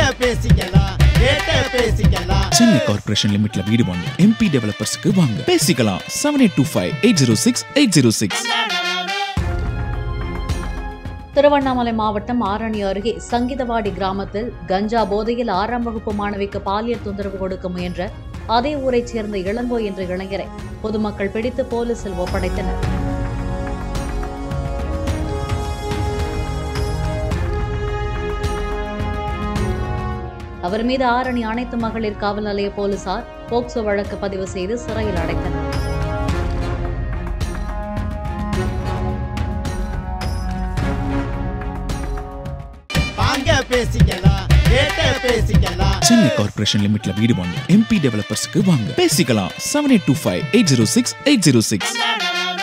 பேசிக்கலாம் கேட்ட பேசிக்கலாம் சென்னை கார்ப்பரேஷன் லிமிட்ல வீடு வாங்க எம்பி டெவலப்பர்ஸ்க்கு வாங்க பேசிக்கலாம் seven eight two five eight zero six eight zero six Tiruvannamalai மாவட்டம் ஆரணி அருகே சங்கீதவாடி கிராமத்தில் கஞ்சா போதையில் ஆறாம் வகுப்பு மாணவிக்கு பாலியல் தொந்தரவு கொடுக்க முயன்ற அதே ஊரைச் சேர்ந்த இளங்கோ என்ற இளைஞரை பொதுமக்கள் பிடித்து போலீசில் ஒப்படைத்தனர் அவர் மீது ஆரணி அனைத்து மகளிர் காவல் நிலைய போலீசார் போக்சோ வழக்கு பதிவு செய்து சிறையில் அடைத்தனர் வாங்க பேசிக்கலாம் கேட்ட பேசிக்கலாம் சென்னை கார்ப்பரேஷன் லிமிட்ல வீடு வாங்க எம்பி டெவலப்பர்ஸ்க்கு வாங்க பேசிக்கலாம் seven eight two five eight zero six eight zero six